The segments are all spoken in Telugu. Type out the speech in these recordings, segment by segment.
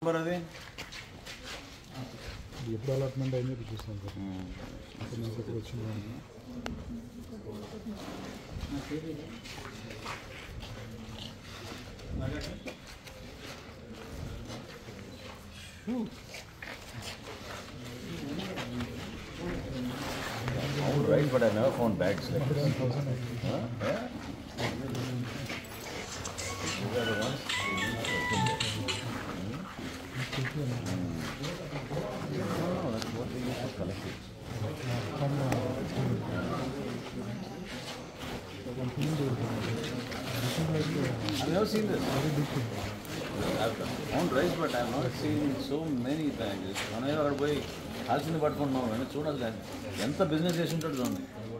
నెంబర్ అది ఎప్పుడు అలాట్మెంట్ అయిందో ఇది చూస్తాం సార్ అక్కడ నుంచి ఎప్పుడు వచ్చిందో అని. అవును right but I never found bags like Around 1000 అయింది. From, uh, one thing they were doing. This is like, uh, I've never seen this. very big thing. I've found rice but I've not seen so many bags. మన అక్కడ పోయి కాల్చింది పట్టుకుంటున్నాం కానీ చూడాలి దాన్ని ఎంత బిజినెస్ చేసి ఉంటాడు చూడండి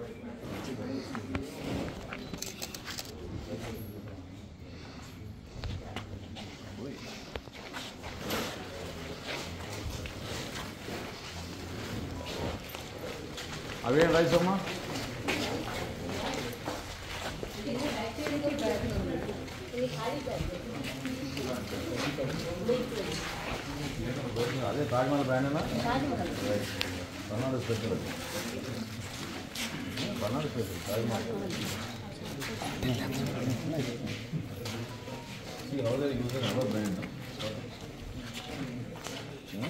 అవేం రైస్ అమ్మా అదే తాజ్మహల్ బ్రాండేనా పర్నాడు స్పెషల్ అది Parnadu special Taj Mahal See how they're using our brand. Hmm?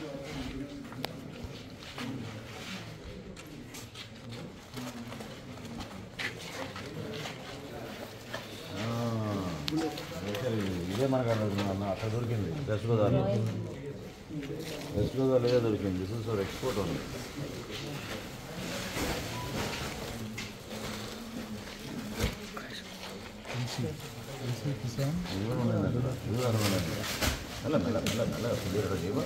ఇదే మనకు అన్న అక్కడ దొరికింది వెస్ట్ గోదావరి వెస్ట్ గోదావరి ఇదే దొరికింది దిస్ ఇస్ ఫర్ ఎక్స్పోర్ట్ ఉంది LC Kisan, ఇది కూడా ఉందండి ఇది కూడా అడగండి మెల్ల మెల్ల మెల్ల మెల్ల సుధీర్ జీవ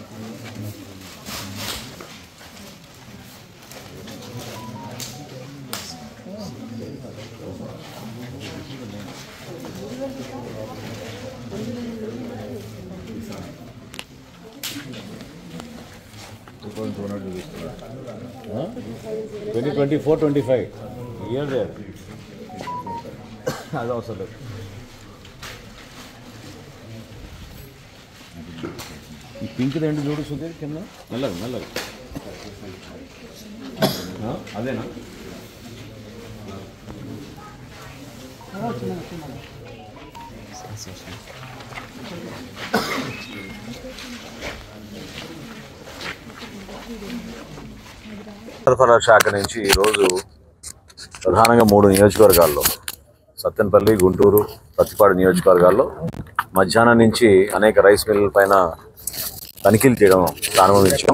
twenty twenty four twenty five year దే అది అవసరం లేదు ఈ పింక్ ఏంటి చూడు సుధీర్ కింద మెల్లగా మెల్లగా ఆ, అదేనా సరఫరా శాఖ నుంచి ఈరోజు ప్రధానంగా మూడు నియోజకవర్గాల్లో సత్తెనపల్లి గుంటూరు పత్తిపాడు నియోజకవర్గాల్లో మధ్యాహ్నం నుంచి అనేక రైస్ మిల్లుల పైన తనిఖీలు చేయడం ప్రారంభించాం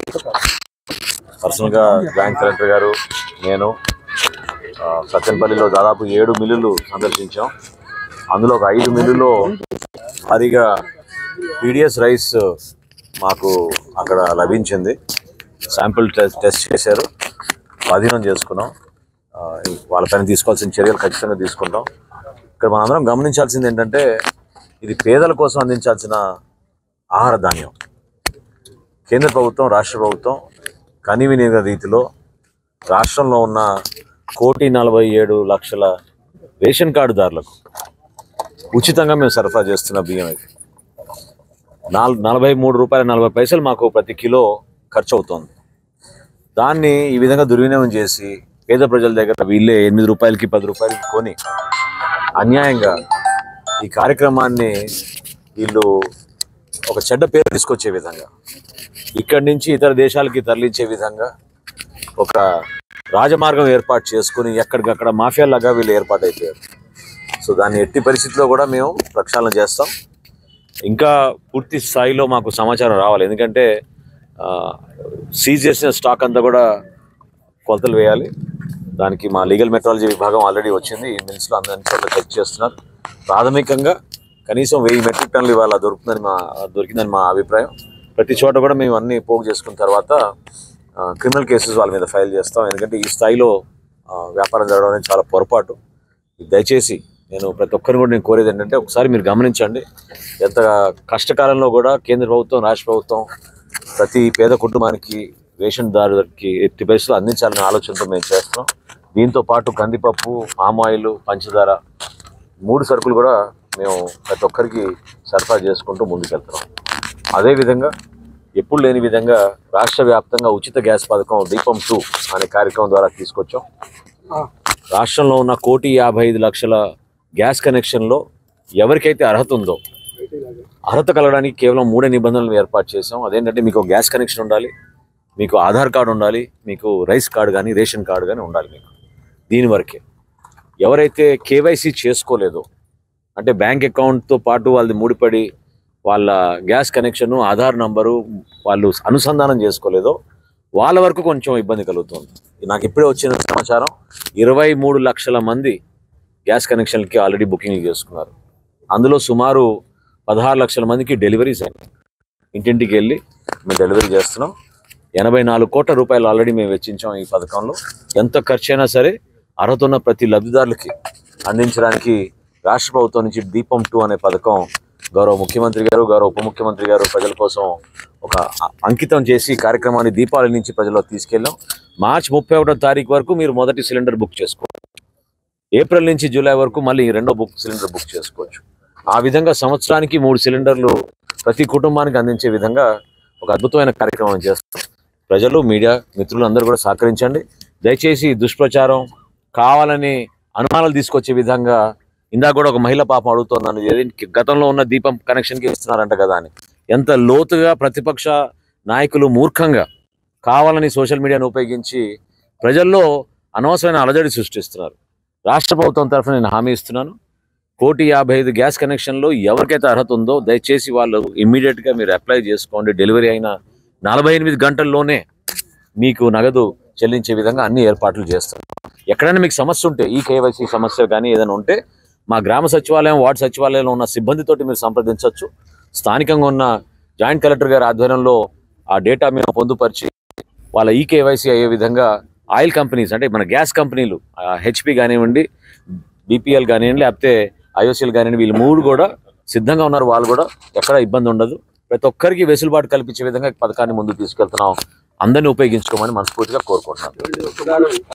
పర్సనల్గా జాయింట్ కలెక్టర్ గారు నేను ఆ, సత్తెనపల్లిలో దాదాపు ఏడు మిల్లులు సందర్శించాం అందులో ఒక ఐదు మిల్లులో భారీగా పీడిఎస్ రైస్ మాకు అక్కడ లభించింది శాంపిల్ టెస్ట్ టెస్ట్ చేశారు స్వాధీనం చేసుకున్నాం ఆ, వాళ్ళపైన తీసుకోవాల్సిన చర్యలు ఖచ్చితంగా తీసుకుంటాం ఇక్కడ మనందరం గమనించాల్సింది ఏంటంటే ఇది పేదల కోసం అందించాల్సిన ఆహార ధాన్యం కేంద్ర ప్రభుత్వం రాష్ట్ర ప్రభుత్వం కనివినియోగ రీతిలో రాష్ట్రంలో ఉన్న కోటి నలభై ఏడు లక్షల రేషన్ కార్డుదారులకు ఉచితంగా మేము సరఫరా చేస్తున్న బియ్యం ఇది నాలుగు నలభై మూడు రూపాయల నలభై పైసలు మాకు ప్రతి కిలో ఖర్చు అవుతుంది దాన్ని ఈ విధంగా దుర్వినియోగం చేసి పేద ప్రజల దగ్గర వీళ్ళే ఎనిమిది రూపాయలకి పది రూపాయలకి కొని అన్యాయంగా ఈ కార్యక్రమాన్ని వీళ్ళు ఒక చెడ్డ పేరు తీసుకొచ్చే విధంగా ఇక్కడి నుంచి ఇతర దేశాలకి తరలించే విధంగా ఒక రాజమార్గం ఏర్పాటు చేసుకుని ఎక్కడికక్కడ మాఫియాలాగా వీళ్ళు ఏర్పాటు అయిపోయారు సో దాన్ని ఎట్టి పరిస్థితిలో కూడా మేము ప్రక్షాళన చేస్తాం ఇంకా పూర్తి స్థాయిలో మాకు సమాచారం రావాలి ఎందుకంటే ఆ, సీజ్ చేసిన స్టాక్ అంతా కూడా కొలతలు వేయాలి దానికి మా లీగల్ మెట్రాలజీ విభాగం ఆల్రెడీ వచ్చింది ఈ మిల్స్లో అందరినీ చోట్ల చెక్ చేస్తున్నారు ప్రాథమికంగా కనీసం వెయ్యి మెట్రిక్ టన్నులు ఇవాళ దొరుకుతుందని మా దొరికిందని మా అభిప్రాయం ప్రతి చోట కూడా మేము అన్ని పోగు చేసుకున్న తర్వాత క్రిమినల్ కేసెస్ వాళ్ళ మీద ఫైల్ చేస్తాం ఎందుకంటే ఈ స్థాయిలో ఆ, వ్యాపారం జరగడం అనేది చాలా పొరపాటు దయచేసి నేను ప్రతి ఒక్కరిని కూడా నేను కోరేది ఏంటంటే ఒకసారి మీరు గమనించండి ఎంత కష్టకాలంలో కూడా కేంద్ర ప్రభుత్వం రాష్ట్ర ప్రభుత్వం ప్రతి పేద కుటుంబానికి రేషన్ దారులకి ఎట్టి పరిస్థితులు అందించాలనే ఆలోచనతో మేము చేస్తున్నాం దీంతో పాటు కందిపప్పు పామ్ ఆయిల్ పంచదార మూడు సరుకులు కూడా మేము ప్రతి ఒక్కరికి సరఫరా చేసుకుంటూ ముందుకెళ్తున్నాం అదేవిధంగా ఎప్పుడు లేని విధంగా రాష్ట్ర వ్యాప్తంగా ఉచిత గ్యాస్ పథకం దీపం టూ అనే కార్యక్రమం ద్వారా తీసుకొచ్చాం రాష్ట్రంలో ఉన్న కోటి యాభై ఐదు లక్షల గ్యాస్ కనెక్షన్లో ఎవరికైతే అర్హత ఉందో అర్హత కలగడానికి కేవలం మూడే నిబంధనలు ఏర్పాటు చేసాం అదేంటంటే మీకు ఒక గ్యాస్ కనెక్షన్ ఉండాలి మీకు ఆధార్ కార్డు ఉండాలి మీకు రైస్ కార్డు కానీ రేషన్ కార్డు కానీ ఉండాలి మీకు దీని వరకే ఎవరైతే కేవైసీ చేసుకోలేదో అంటే బ్యాంక్ అకౌంట్తో పాటు వాళ్ళది ముడిపడి వాళ్ళ గ్యాస్ కనెక్షన్ ఆధార్ నంబరు వాళ్ళు అనుసంధానం చేసుకోలేదో వాళ్ళ వరకు కొంచెం ఇబ్బంది కలుగుతుంది నాకు ఇప్పుడే వచ్చిన సమాచారం ఇరవై మూడు లక్షల మంది గ్యాస్ కనెక్షన్కి ఆల్రెడీ బుకింగ్లు చేసుకున్నారు అందులో సుమారు పదహారు లక్షల మందికి డెలివరీస్ అయినాయి ఇంటింటికి వెళ్ళి మేము డెలివరీ చేస్తున్నాం ఎనభై నాలుగు కోట్ల రూపాయలు ఆల్రెడీ మేము వెచ్చించాం ఈ పథకంలో ఎంత ఖర్చు అయినా సరే అర్హత ఉన్న ప్రతి లబ్ధిదారులకి అందించడానికి రాష్ట్ర ప్రభుత్వం నుంచి దీపం టూ అనే పథకం గౌరవ ముఖ్యమంత్రి గారు గౌరవ ఉప ముఖ్యమంత్రి గారు ప్రజల కోసం ఒక అ- అంకితం చేసి ఈ కార్యక్రమాన్ని దీపావళి నుంచి ప్రజల్లో తీసుకెళ్ళాం మార్చి ముప్పై ఒకటో తారీఖు వరకు మీరు మొదటి సిలిండర్ బుక్ చేసుకోవచ్చు ఏప్రిల్ నుంచి జూలై వరకు మళ్ళీ రెండో బుక్ సిలిండర్ బుక్ చేసుకోవచ్చు ఆ విధంగా సంవత్సరానికి మూడు సిలిండర్లు ప్రతి కుటుంబానికి అందించే విధంగా ఒక అద్భుతమైన కార్యక్రమం చేస్తాం ప్రజలు మీడియా మిత్రులు అందరూ కూడా సహకరించండి దయచేసి ఈ దుష్ప్రచారం కావాలని అనుమానాలు తీసుకొచ్చే విధంగా ఇందాక కూడా ఒక మహిళ పాపం అడుగుతోంది నన్ను ఏదేంటి గతంలో ఉన్న దీపం కనెక్షన్కి ఇస్తున్నారంట కదా అని ఎంత లోతుగా ప్రతిపక్ష నాయకులు మూర్ఖంగా కావాలని సోషల్ మీడియాను ఉపయోగించి ప్రజల్లో అనవసరమైన అలజడి సృష్టిస్తున్నారు రాష్ట్ర ప్రభుత్వం తరఫున నేను హామీ ఇస్తున్నాను కోటి యాభై ఐదు గ్యాస్ కనెక్షన్లో ఎవరికైతే అర్హత ఉందో దయచేసి వాళ్ళు ఇమ్మీడియట్గా మీరు అప్లై చేసుకోండి డెలివరీ అయిన నలభై ఎనిమిది గంటల్లోనే మీకు నగదు చెల్లించే విధంగా అన్ని ఏర్పాట్లు చేస్తాం ఎక్కడైనా మీకు సమస్య ఉంటే ఈ కేవైసీ సమస్య కానీ ఏదైనా ఉంటే మా గ్రామ సచివాలయం వార్డు సచివాలయంలో ఉన్న సిబ్బందితోటి మీరు సంప్రదించవచ్చు స్థానికంగా ఉన్న జాయింట్ కలెక్టర్ గారి ఆధ్వర్యంలో ఆ డేటా మేము పొందుపరిచి వాళ్ళ ఈ కేవైసీ అయ్యే విధంగా ఆయిల్ కంపెనీస్ అంటే మన గ్యాస్ కంపెనీలు హెచ్పి కానివ్వండి బీపీఎల్ కానివ్వండి లేకపోతే ఐఓసీఎల్ కానివ్వండి వీళ్ళు మూడు కూడా సిద్ధంగా ఉన్నారు వాళ్ళు కూడా ఎక్కడ ఇబ్బంది ఉండదు ప్రతి ఒక్కరికి వెసులుబాటు కల్పించే విధంగా ఈ పథకాన్ని ముందుకు తీసుకెళ్తున్నాం అందరినీ ఉపయోగించుకోమని మనస్ఫూర్తిగా కోరుకుంటున్నాను